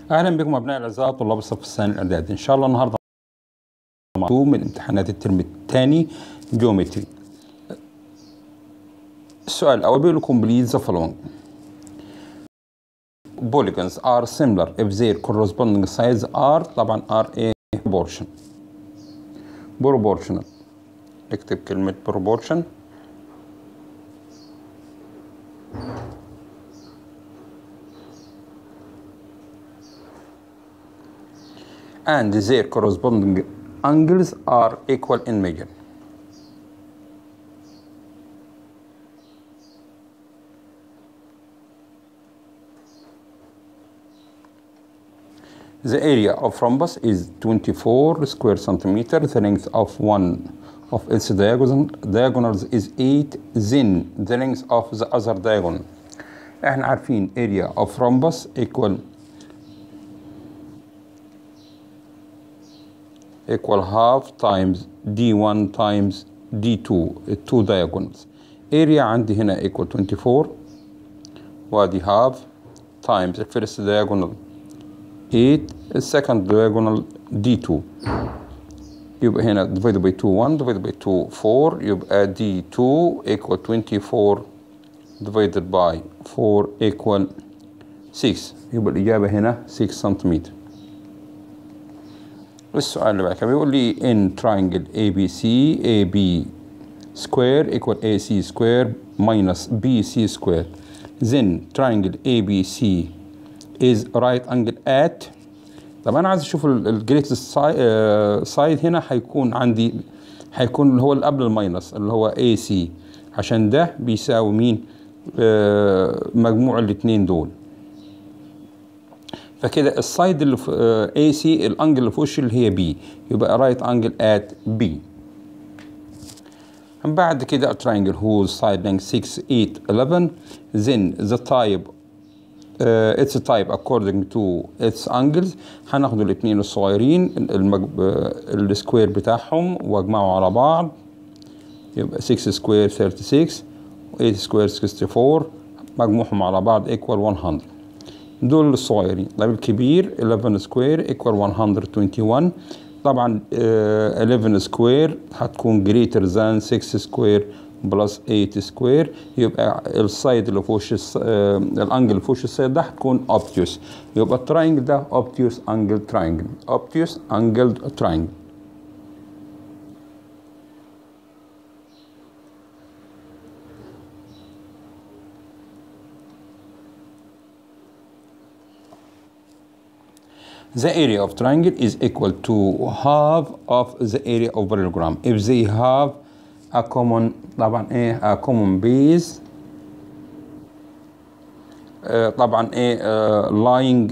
اهلا بكم ابناء الاعزاء طلاب الصف الثاني الاعدادي ان شاء الله النهارده معكم من امتحانات الترم الثاني جيومتري السؤال الاول بيقول لكم بليز ذا فولوينج polygons are similar if their corresponding sides are طبعا are a proportion proportional اكتب كلمة proportion and their corresponding angles are equal in measure. The area of rhombus is 24 square centimeter. The length of one of its diagonal, diagonals is 8. Then the length of the other diagonal. احنا عارفين area of rhombus equal equal half times d1 times d2 two diagonals area عندي هنا equal 24 وادي half times the first diagonal 8 the second diagonal d2 يبقى هنا divided by 2 1 divided by 2 4 يبقى d2 equal 24 divided by 4 equal 6 يبقى الإجابة هنا 6 سنتيمتر السؤال اللي بعد كده بيقول لي in triangle ABC AB square equal AC square minus BC square then triangle ABC is right angle at طب انا عايز اشوف الجريتست سايد هنا هيكون عندي هيكون اللي هو اللي قبل الماينس اللي هو AC عشان ده بيساوي مين آه مجموع الاثنين دول فكده السايد اللي في اي سي الانجل اللي في وشه اللي هي بي يبقى رايت انجل ات بي بعد كده triangle whose side length 6 8 11 then the type uh, its type according to its angles هناخد الاثنين الصغيرين المج... السكوير بتاعهم واجمعه على بعض يبقى 6 سكوير 36 8 سكوير 64 مجموعهم على بعض equal 100 دول الصغيرين طيب الكبير 11 سكوير ايكوال 121 طبعا آه 11 سكوير هتكون greater than 6 سكوير بلس 8 سكوير يبقى السايد اللي في وش آه الانجل اللي في وش السايد ده هتكون اوبتيوس يبقى التراينجل ده اوبتيوس انجل تراينجل اوبتيوس انجل تراينجل the area of triangle is equal to half of the area of parallelogram if they have a common طبعا ايه a common base uh, طبعا ايه uh, lying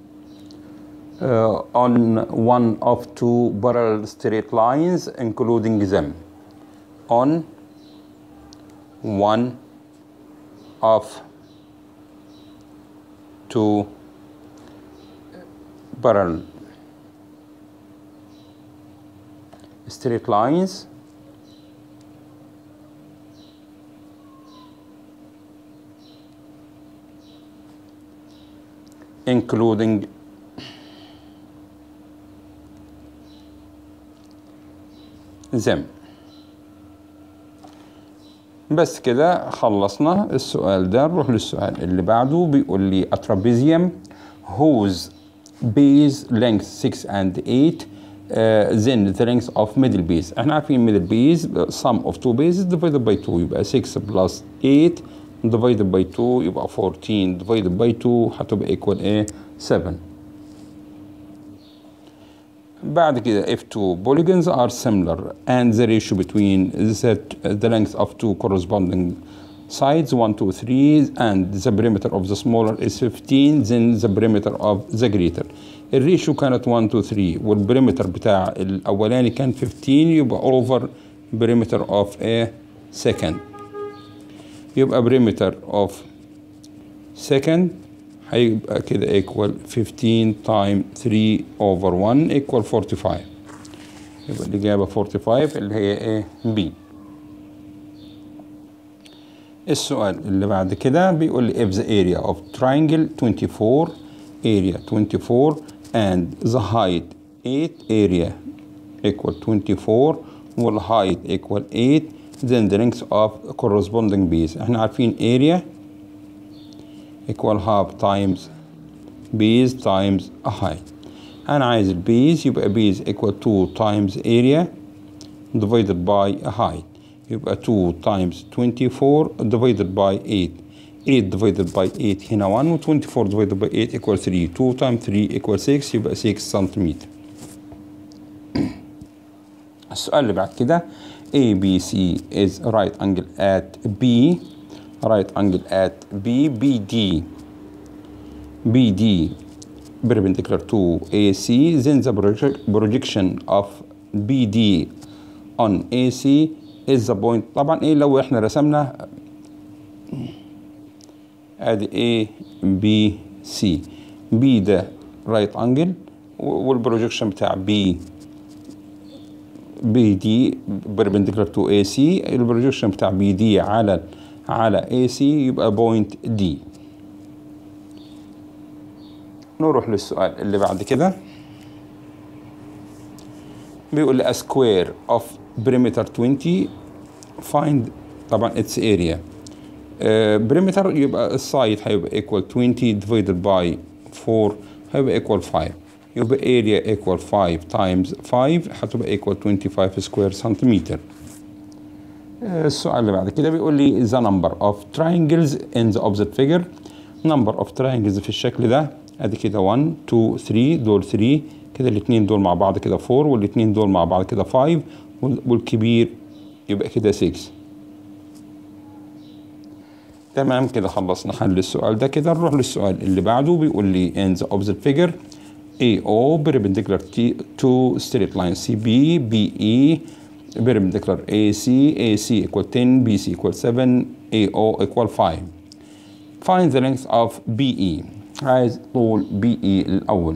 uh, on one of two parallel straight lines including them on one of two parallel straight lines including them بس كده خلصنا السؤال ده نروح للسؤال اللي بعده بيقول لي a trapezium whose base length 6 and 8 uh, then the length of middle base احنا عارفين middle base sum of two bases divided by 2 يبقى 6 plus 8 divided by 2 يبقى 14 divided by 2 هتبقى equal ايه 7 بعد كده if two polygons are similar and the ratio between the, the length of two corresponding sides 1 2 3 and the perimeter of the smaller is 15 then the perimeter of the greater الريشيو كانت 1 2 3 والبريمتر بتاع الاولاني كان 15 يبقى over perimeter of a second يبقى perimeter of second هيبقى كده equal 15 time 3 over 1 equal 45 يبقى الإجابة 45 اللي هي ايه B السؤال اللي بعد كده بيقول لي if the area of triangle 24 area 24 and the height 8 area equal 24 wall height equal 8 then the length of corresponding base احنا عارفين area equal half times base times a height انا عايز البيز يبقى base equal 2 times area divided by a height يبقى 2 times 24 divided by 8 8 divided by 8 هنا 1 و 24 divided by 8 equal 3 2 times 3 equal 6 يبقى 6 سنتيمتر السؤال اللي بعد كده A B C is right angle at B right angle at B B D B D perpendicular to AC then the proje- projection of BD on AC is the point طبعا ايه لو احنا رسمنا ادي A B C B ده رايت انجل والبروجيكشن بتاع B بي دي perpendicular to AC البروجيكشن بتاع بي دي على على AC يبقى بوينت دي نروح للسؤال اللي بعد كده بيقول لي a square of perimeter 20 find طبعا its area بريمتر يبقى السايد هيبقى equal 20 divided by 4 هيبقى equal 5 يبقى area equal 5 times 5 هتبقى equal 25 square سنتيمتر السؤال اللي بعد كده بيقول لي the number of triangles in the opposite figure number of triangles في الشكل ده ادي كده 1 2 3 دول 3 كده الاثنين دول مع بعض كده 4 والاثنين دول مع بعض كده 5 والكبير يبقى كده 6 تمام كده خلصنا حل السؤال ده كده نروح للسؤال اللي بعده بيقول لي in the opposite figure AO perpendicular T to straight line CB BE perpendicular AC AC equal 10 BC equal 7 AO equal 5 find the length of BE عايز طول BE الأول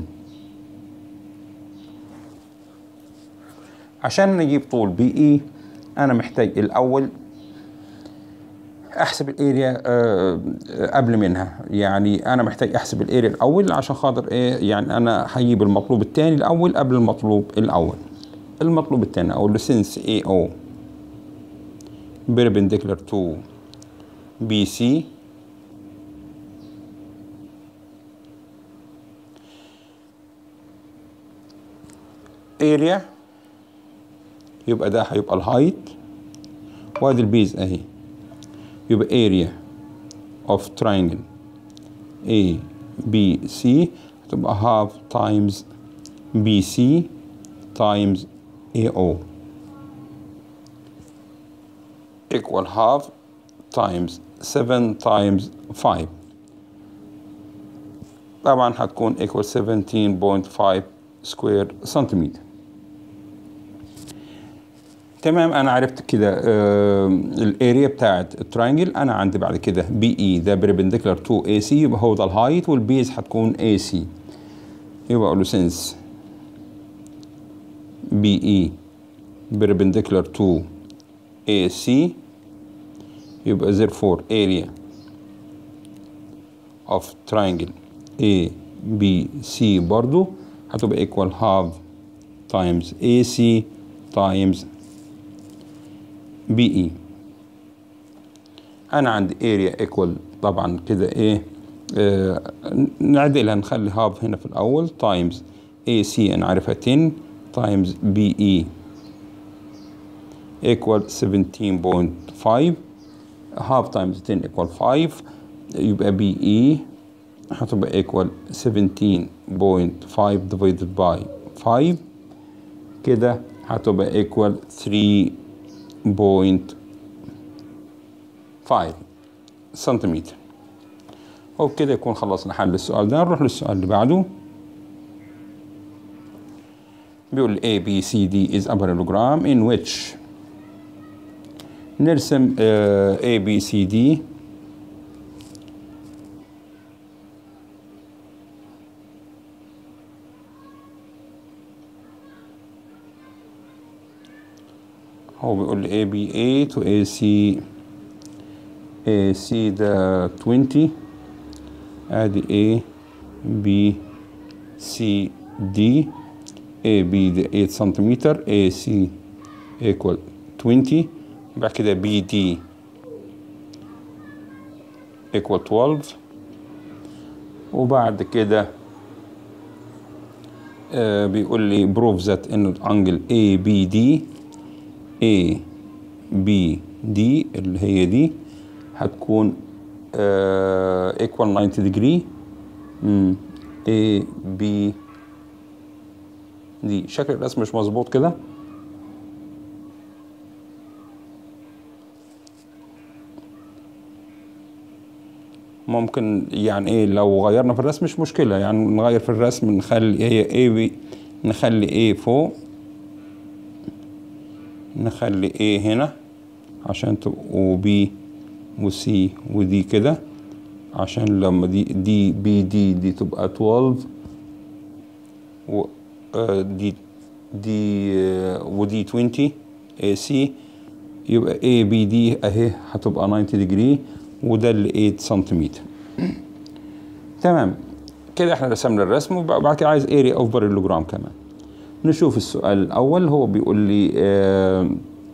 عشان نجيب طول BE أنا محتاج الأول احسب الاريا أه قبل منها يعني انا محتاج احسب الاريا الاول عشان خاطر ايه يعني انا هجيب المطلوب الثاني الاول قبل المطلوب الاول المطلوب الثاني اقول له since AO perpendicular to BC area يبقى ده هيبقى الهايت وادي البيز اهي يبقى area of triangle A B C هتبقى half times BC times AO equal half times 7 times 5 طبعا هتكون equal 17.5 square centimeter تمام انا عرفت كده آه الاريا بتاعت التراينجل انا عندي بعد كده بي اي ده بريبنديكولار تو اي سي يبقى هو ده الهايت والبيز هتكون اي سي يبقى اقول له سنس بي اي بريبنديكولار تو اي سي يبقى therefore area of triangle A B C برضو هتبقى equal half times AC times بي اي انا عندي اريا ايكوال طبعا كده ايه آه نعدلها نخلي هاف هنا في الاول تايمز اي سي انا عارفها 10 تايمز بي اي ايكوال 17.5 هاف تايمز 10 ايكوال 5 يبقى بي اي هتبقى ايكوال 17.5 divided by 5 كده هتبقى ايكوال 3 بوينت 5 سنتيمتر وبكده يكون خلصنا حل السؤال ده نروح للسؤال اللي بعده بيقول A B C D is a parallelogram in which نرسم uh, A B C D هو بيقول لي A B 8 و A C A C ده 20 ادي A B C D A B دي 8 سنتيمتر A C equal 20 بعد كده B D equal 12 وبعد كده آه بيقول لي prove that ان الانجل A B D A B D اللي هي دي هتكون آه equal 90 degree مم. A B دي شكل الرسم مش مظبوط كده ممكن يعني ايه لو غيرنا في الرسم مش مشكلة يعني نغير في الرسم نخلي هي A بي نخلي A فوق نخلي A هنا عشان تبقوا B و C ودي كده عشان لما دي دي بي دي دي تبقى 12 و آه دي دي آه ودي 20 اي سي يبقى اي بي دي اهي هتبقى 90 ديجري وده اللي 8 سنتيمتر تمام كده احنا رسمنا الرسم وبعد كده عايز اريا اوف بارالوجرام كمان نشوف السؤال الاول هو بيقول لي آه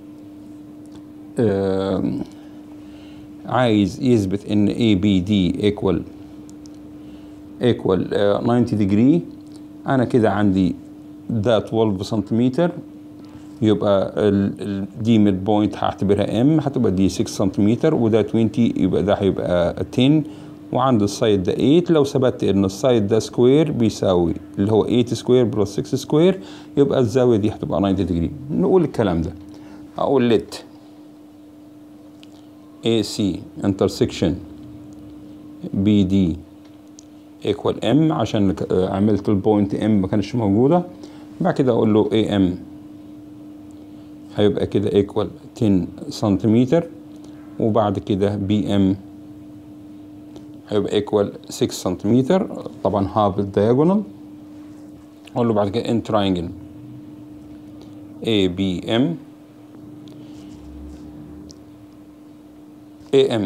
آه عايز يثبت ان اي بي دي ايكوال ايكوال 90 ديجري انا كده عندي ده 12 سنتيمتر يبقى دي ميد بوينت هعتبرها ام هتبقى دي 6 سنتيمتر وده 20 يبقى ده هيبقى 10 وعند السايد ده 8 لو ثبت ان السايد ده سكوير بيساوي اللي هو 8 سكوير بلس 6 سكوير يبقى الزاويه دي هتبقى 90 ديجري نقول الكلام ده اقول let AC intersection BD equal M عشان عملت البوينت M ما كانش موجودة بعد كده أقول له AM هيبقى كده equal 10 سنتيمتر وبعد كده BM هيبقى equal 6 سنتيمتر طبعا half الدياجونال أقول له بعد كده in triangle ABM AM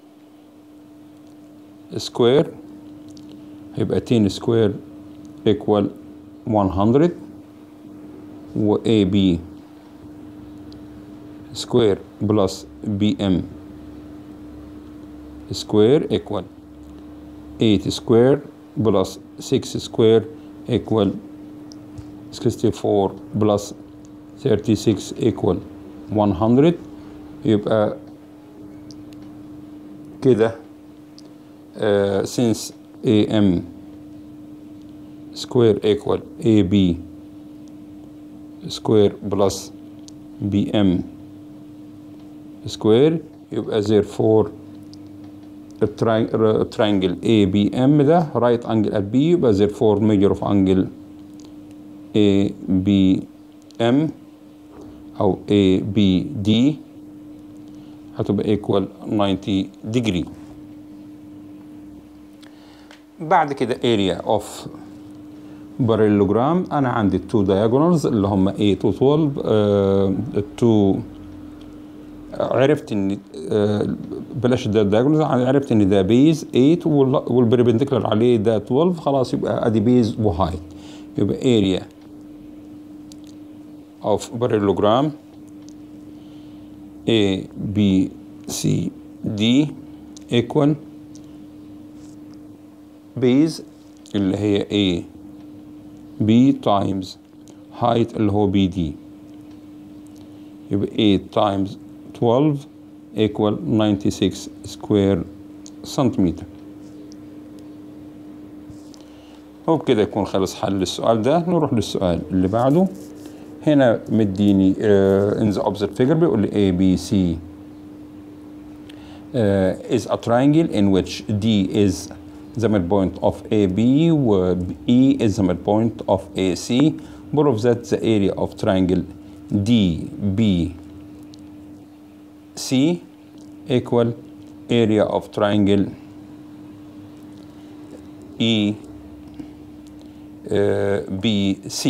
square هيبقى 10 سكوير equal 100 و AB سكوير بلس BM سكوير equal 8 سكوير بلس 6 سكوير equal 64 بلس 36 equal 100 يبقى كده uh, since AM square equal AB square plus BM square يبقى therefore triangle ABM ده right angle at B يبقى therefore measure of angle ABM أو ABD هتبقى equal 90 degree بعد كده area of parallelogram انا عندي التو diagonals اللي هم 8 و 12 آه التو عرفت ان آه بلاش ده diagonals عرفت ان ده بيز 8 والبربنديكولار عليه ده 12 خلاص يبقى ادي بيز وهايت يبقى area of parallelogram A B C D equal base اللي هي A B times height اللي هو B D يبقى 8 times 12 equal 96 square سنتيمتر وبكده يكون خلص حل السؤال ده نروح للسؤال اللي بعده هنا مديني uh, in the opposite figure بيقول لي A B C uh, is a triangle in which D is the midpoint of AB و E is the midpoint of AC prove that the area of triangle DB C equal area of triangle E uh, BC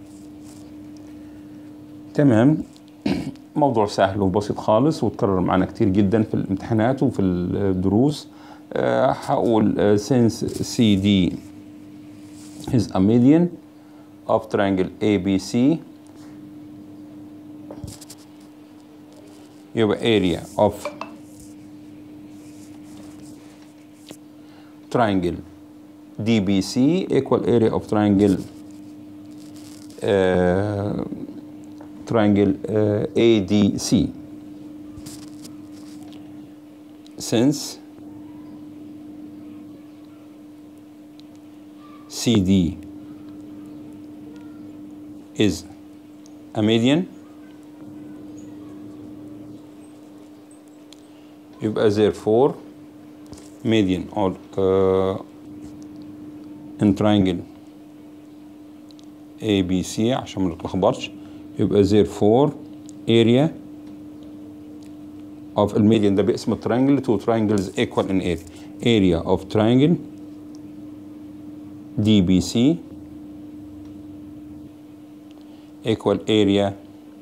تمام موضوع سهل وبسيط خالص وتكرر معنا كتير جدا في الامتحانات وفي الدروس أه هقول since CD is a median of triangle ABC يبقى area of triangle DBC equal area of triangle uh, triangle uh, ADC since CD is a median يبقى therefore median or uh, in triangle ABC عشان ما نتلخبطش يبقى therefore area of الميديان ده باسم الترينجل two triangles equal in area area of triangle DBC equal area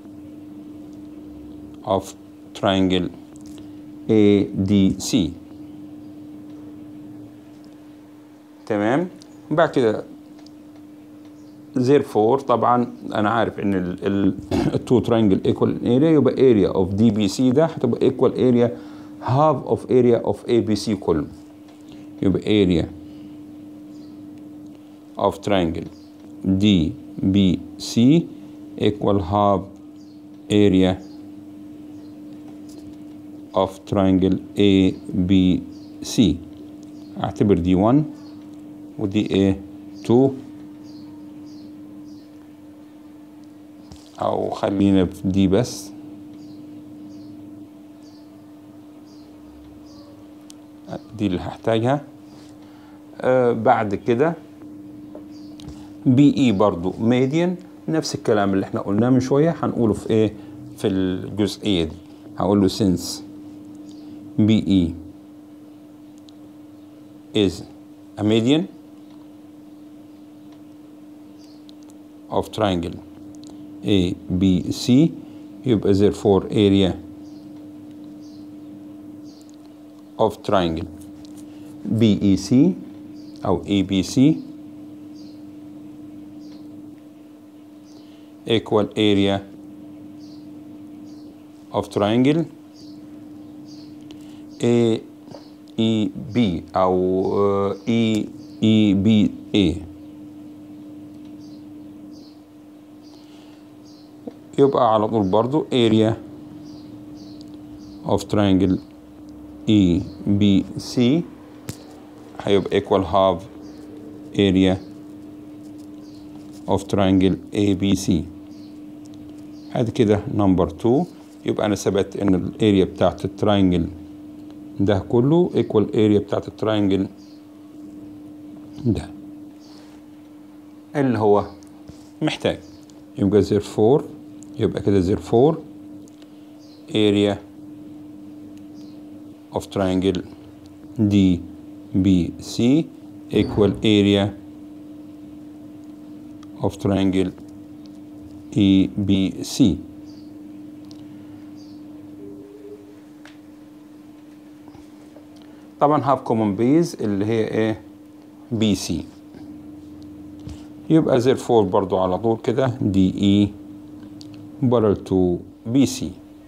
of triangle ADC تمام بعد كده therefore طبعا انا عارف ان التو ترينجل ايكوال اريا يبقى area of DBC ده هتبقى equal area half of area of ABC كله يبقى area of triangle DBC equal half area of triangle ABC اعتبر دي 1 ودي ايه 2 او خلينا في دي بس دي اللي هحتاجها آه بعد كده بي اي برضو ميديان نفس الكلام اللي احنا قلناه من شويه هنقوله في ايه في الجزئيه دي هقول له since بي اي is a median of triangle A B C يبقى therefore area of triangle BEC أو ABC equal area of triangle AEB أو EEBA يبقى على طول برضو area of triangle EBC هيبقى equal half area of triangle ABC هذا كده نمبر 2 يبقى انا ثبت ان الاريا بتاعت التراينجل ده كله equal اريا بتاعت التراينجل ده اللي هو محتاج يبقى therefore يبقى كده therefore area of triangle DBC equal area of triangle EBC طبعا have common base اللي هي ايه BC يبقى therefore برضو على طول كده DE parallel to BC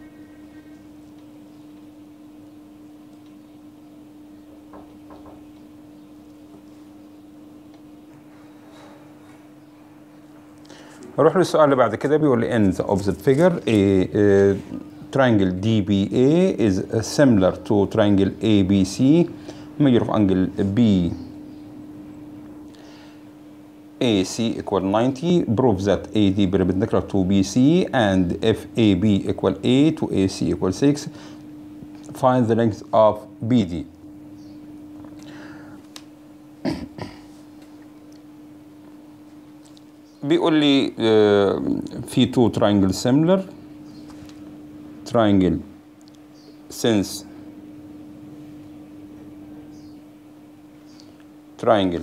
نروح للسؤال اللي بعد كده بيقول لي in the opposite figure a, a triangle DBA is similar to triangle ABC measure of angle B AC equal 90 prove that AD perpendicular to BC and if AB equal A to AC equal 6 find the length of BD بيقول لي آه، في تو triangle similar triangle since triangle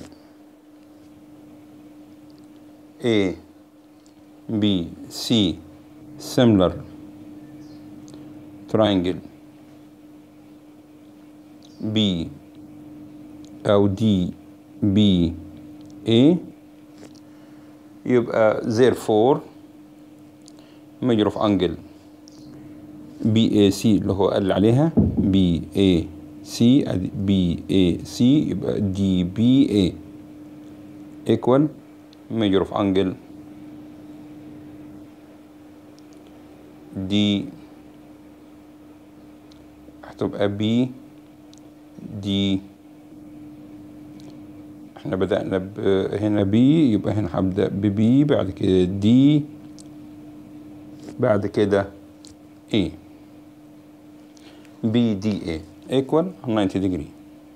A B C similar triangle B أو D B A يبقى therefore measure of angle BAC اللي هو قال عليها BAC ادي BAC يبقى DBA equal measure of angle D هتبقى B D احنا بدأنا ب هنا B يبقى هنا هبدأ ب B بعد كده D بعد كده A BDA equal 90 degree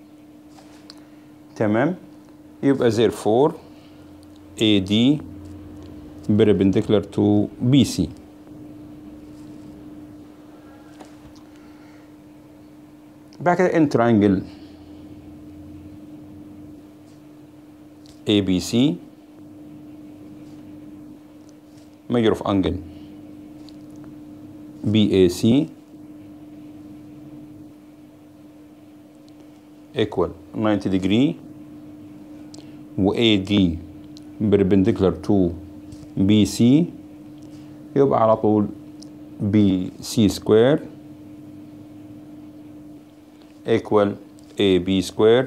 تمام يبقى therefore AD perpendicular to BC بعد كده in triangle ABC measure of angle BAC equal 90 degree و AD perpendicular to BC يبقى على طول BC square equal AB square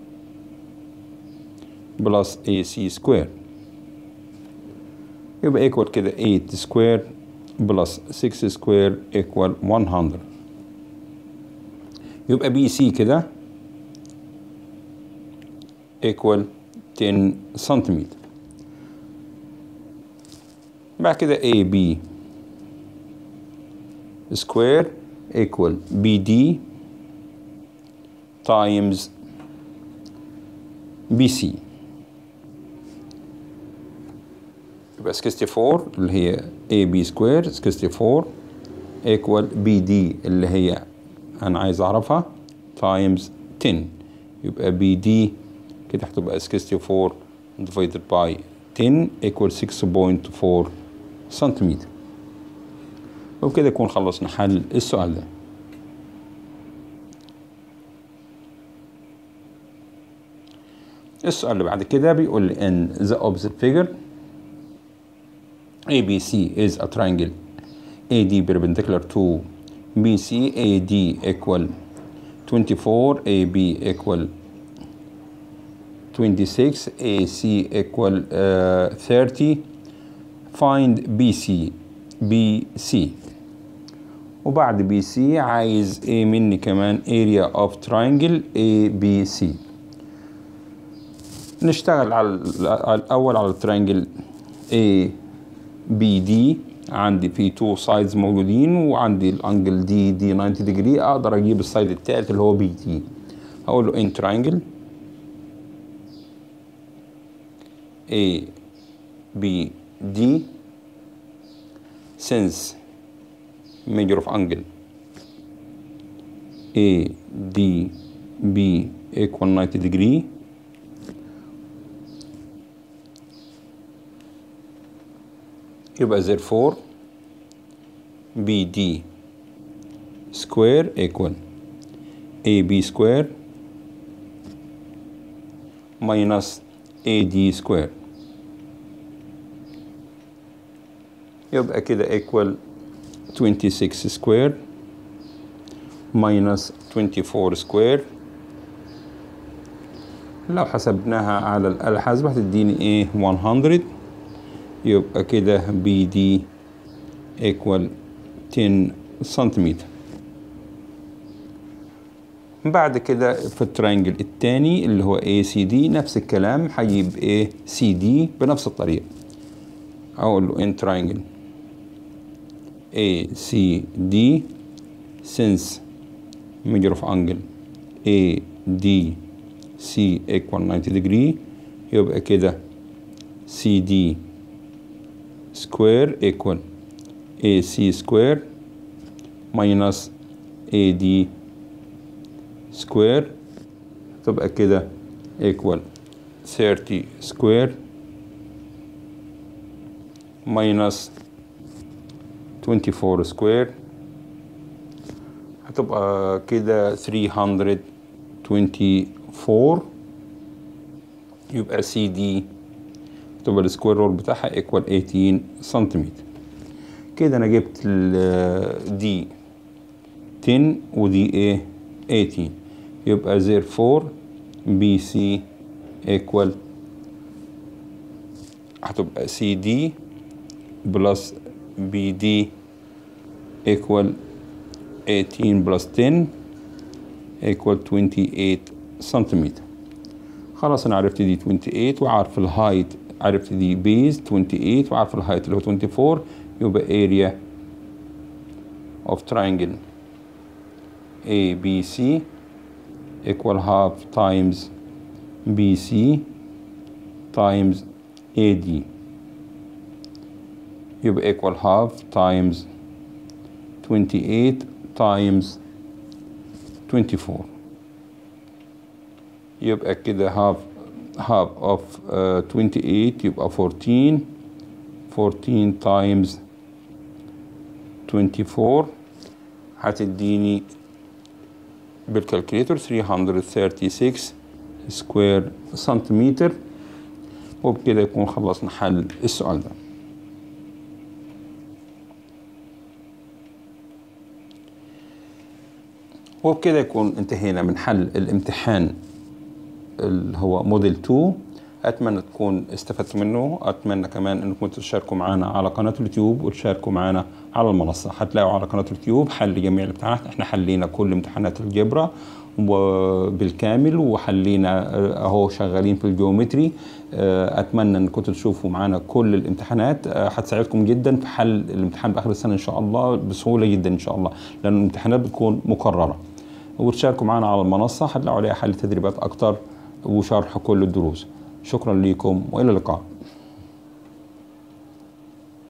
plus AC square يبقى equal كده 8 square plus 6 square equal 100 يبقى BC كده equal 10 سنتيمتر بعد كده AB square equal BD times BC يبقى 64 اللي هي AB square 64 equal BD اللي هي أنا عايز أعرفها times 10 يبقى BD كده هتبقى 64 divided by 10 equal 6.4 سنتيمتر وبكده يكون خلصنا حل السؤال ده السؤال اللي بعد كده بيقول لي ان the opposite figure ABC is a triangle AD perpendicular to BC AD equal 24 AB equal 26 AC equal uh, 30 find BC BC وبعد BC عايز ايه مني كمان area of triangle ABC نشتغل على الأول على الترينجل A B D عندي في تو سايدز موجودين وعندي الانجل دي دي 90 ديجري اقدر اجيب السايد التالت اللي هو بي دي هقول له ان ترينجل A B D since measure of angle A D B equal 90 degree يبقى therefore BD square equal AB square minus AD square يبقى كده equal 26 square minus 24 square لو حسبناها على الآلة الحاسبة هتديني ايه 100 يبقى كده بي دي equal 10 سنتيمتر بعد كده في الترينجل التاني اللي هو اي سي دي نفس الكلام هجيب ايه سي دي بنفس الطريقة اقول له ان ترينجل اي سي دي since measure of angle A D C equal 90 degree يبقى كده سي دي square equal AC square minus AD square تبقى كده equal 30 square minus 24 square هتبقى كده 324 يبقى CD تبقى السكوير رول بتاعها ايكوال 18 سنتيمتر كده انا جبت ال دي 10 ودي ايه 18 يبقى therefore بي سي equal هتبقى سي دي بلس بي دي equal 18 بلس 10 equal 28 سنتيمتر خلاص انا عرفت دي 28 وعارف الهايت عرفت دي بيز 28 وعارف الهايت اللي هو 24 يبقى area of triangle ABC equal half times BC times AD يبقى equal half times 28 times 24 يبقى كده half half of uh, 28 يبقى 14 14 times 24 هتديني بالكالكوليتر 336 سكوير سنتيمتر وبكده يكون خلصنا حل السؤال ده وبكده يكون انتهينا من حل الامتحان اللي هو موديل 2 اتمنى تكون استفدت منه اتمنى كمان انكم تشاركوا معنا على قناه اليوتيوب وتشاركوا معنا على المنصه هتلاقوا على قناه اليوتيوب حل جميع الامتحانات احنا حلينا كل امتحانات الجبرة بالكامل وحلينا اهو شغالين في الجيومتري اتمنى انكم تشوفوا معنا كل الامتحانات هتساعدكم جدا في حل الامتحان باخر السنه ان شاء الله بسهوله جدا ان شاء الله لان الامتحانات بتكون مكرره وتشاركوا معنا على المنصه هتلاقوا عليها حل تدريبات اكتر وشرح كل الدروس شكرا لكم والى اللقاء